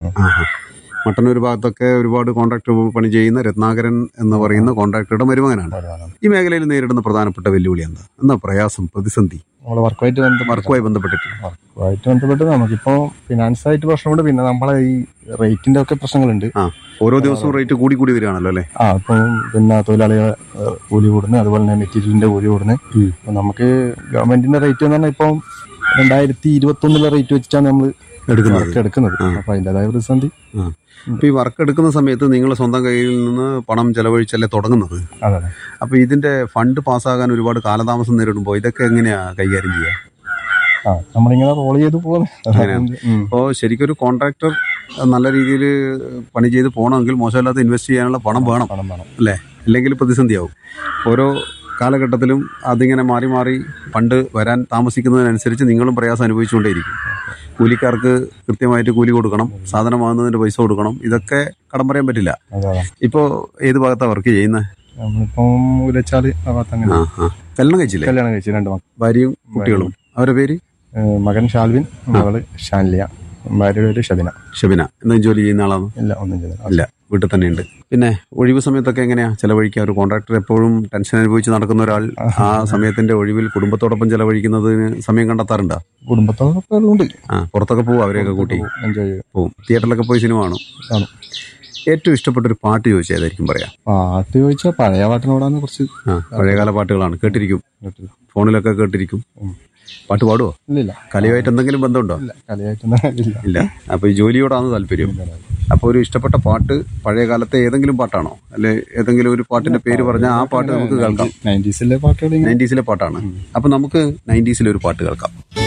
മട്ടന്നൂർ ആഹാ. മട്ടന്നൂർ ഭാഗത്തൊക്കെ ഒരുപാട് കോൺട്രാക്ടർ പണി ചെയ്യുന്ന രത്നാകരൻ എന്ന് പറയുന്ന കോൺട്രാക്ടറുടെ മരുമകനാണ് വരുവാനാണ് ഈ മേഖലയിൽ നേരിടുന്ന പ്രധാനപ്പെട്ട വെല്ലുവിളി എന്താ എന്നാ പ്രയാസം പ്രതിസന്ധി നമ്മൾ വർക്കുമായിട്ട് ബന്ധപ്പെട്ട് വർക്കുമായി ബന്ധപ്പെട്ടിട്ട് വർക്കുമായിട്ട് ബന്ധപ്പെട്ട് നമുക്കിപ്പോ ഫിനാൻസ് ആയിട്ട് പ്രശ്നമുണ്ട് പിന്നെ നമ്മളെ ഈ റേറ്റിന്റെ ഒക്കെ പ്രശ്നങ്ങളുണ്ട് ആ ഓരോ ദിവസവും റേറ്റ് കൂടി കൂടി വരികയാണല്ലോ അല്ലേ ആ ഇപ്പം പിന്നെ തൊഴിലാളികളെ ഏഹ്, കൂലി കൂടുന്നു അതുപോലെ തന്നെ മെറ്റീരിയലിന്റെ കൂലി കൂടുന്നു അപ്പൊ നമുക്ക് ഗവൺമെന്റിന്റെ റേറ്റ് എന്ന് പറഞ്ഞാൽ ഇപ്പം രണ്ടായിരത്തി ഇരുപത്തി ഒന്നിലെ റേറ്റ് വെച്ചിട്ടാണ് നമ്മൾ എടുക്കുന്നത് വർക്ക് എടുക്കുന്നത് അപ്പൊ അതിൻ്റെതായ പ്രതിസന്ധി ആ. ഇപ്പൊ ഈ വർക്ക് എടുക്കുന്ന സമയത്ത് നിങ്ങൾ സ്വന്തം കയ്യിൽ നിന്ന് പണം ചെലവഴിച്ചല്ലേ തുടങ്ങുന്നത് അതെ അതെ അപ്പൊ ഇതിന്റെ ഫണ്ട് പാസ്സാകാൻ ഒരുപാട് കാലതാമസം നേരിടുമ്പോൾ ഇതൊക്കെ എങ്ങനെയാ കൈകാര്യം ചെയ്യുക ആ നമ്മളിങ്ങനെ റോൾ ചെയ്ത് പോകുന്നു ഉം. അപ്പോൾ ശരിക്കും ഒരു കോൺട്രാക്ടർ നല്ല രീതിയിൽ പണി ചെയ്ത് പോകണമെങ്കിൽ മോശമില്ലാത്ത ഇൻവെസ്റ്റ് ചെയ്യാനുള്ള പണം വേണം പണം വേണം അല്ലേ ഇല്ലെങ്കിൽ പ്രതിസന്ധിയാവും ഓരോ കാലഘട്ടത്തിലും അതിങ്ങനെ മാറി മാറി ഫണ്ട് വരാൻ താമസിക്കുന്നതിനനുസരിച്ച് നിങ്ങളും പ്രയാസം അനുഭവിച്ചുകൊണ്ടേയിരിക്കും കൂലിക്കാർക്ക് കൃത്യമായിട്ട് കൂലി കൊടുക്കണം സാധനം വാങ്ങുന്നതിന്റെ പൈസ കൊടുക്കണം ഇതൊക്കെ കടം പറയാൻ പറ്റില്ല അതെ അതെ ഇപ്പോൾ ഏത് ഭാഗത്താണ് വർക്ക് ചെയ്യുന്നത് നമ്മളിപ്പം ഉലച്ചാല് ആ ഭാഗത്ത് അങ്ങനെ ആ ആ കല്യാണം കഴിച്ചില്ലേ കല്യാണം കഴിച്ചു രണ്ട് മക്കൾ ഭാര്യയും കുട്ടികളും അവരുടെ പേര് ഏഹ്, മകൻ ഷാൽവിൻ മകള് ഷാൻലിയ ഭാര്യയുടെ പേര് ഷബിന ഷബിന എന്തെങ്കിലും ജോലി ചെയ്യുന്ന ആളാണോ ഇല്ല ഒന്നും ചെയ്തില്ല ഇല്ല വീട്ടിൽ തന്നെയുണ്ട് പിന്നെ ഒഴിവ് സമയത്തൊക്കെ എങ്ങനെയാ ചെലവഴിക്കുക ഒരു കോൺട്രാക്ടർ എപ്പോഴും ടെൻഷൻ അനുഭവിച്ച് നടക്കുന്ന ഒരാൾ ആ സമയത്തിന്റെ ഒഴിവിൽ കുടുംബത്തോടൊപ്പം ചെലവഴിക്കുന്നതിന് സമയം കണ്ടെത്താറുണ്ടോ കുടുംബത്തോടൊപ്പം ഉണ്ട് ആ പുറത്തൊക്കെ പോവും അവരെയൊക്കെ കൂട്ടി എൻജോയ് ചെയ്യും പോവും തിയേറ്ററിലൊക്കെ പോയി സിനിമ കാണും കാണും ഏറ്റവും ഇഷ്ടപ്പെട്ട ഒരു പാട്ട് ചോദിച്ചാൽ ഏതായിരിക്കും പറയാം പാട്ട് ചോദിച്ചാൽ പഴയ പാട്ടിനോടാണ് കുറച്ച് ആ പഴയകാല പാട്ടുകളാണ് കേട്ടിരിക്കും കേട്ടത്. ഫോണിലൊക്കെ കേട്ടിരിക്കും പാട്ട് പാടുവോ ഇല്ല ഇല്ല കലയുമായിട്ട് എന്തെങ്കിലും ബന്ധമുണ്ടോ ഇല്ല കലയായിട്ടൊന്നും ഇല്ല ഇല്ല അപ്പൊ ഈ ജോലിയോടാണ് താല്പര്യം അപ്പൊ ഒരു ഇഷ്ടപ്പെട്ട പാട്ട് പഴയ കാലത്തെ ഏതെങ്കിലും പാട്ടാണോ അല്ലെ ഏതെങ്കിലും ഒരു പാട്ടിന്റെ പേര് പറഞ്ഞാൽ ആ പാട്ട് നമുക്ക് കേൾക്കാം നയൻറ്റീസിലെ പാട്ടുകൾ ഇങ്ങനെ നയൻറ്റീസിലെ പാട്ടാണ് അപ്പൊ നമുക്ക് നയൻറ്റീസിലെ ഒരു പാട്ട് കേൾക്കാം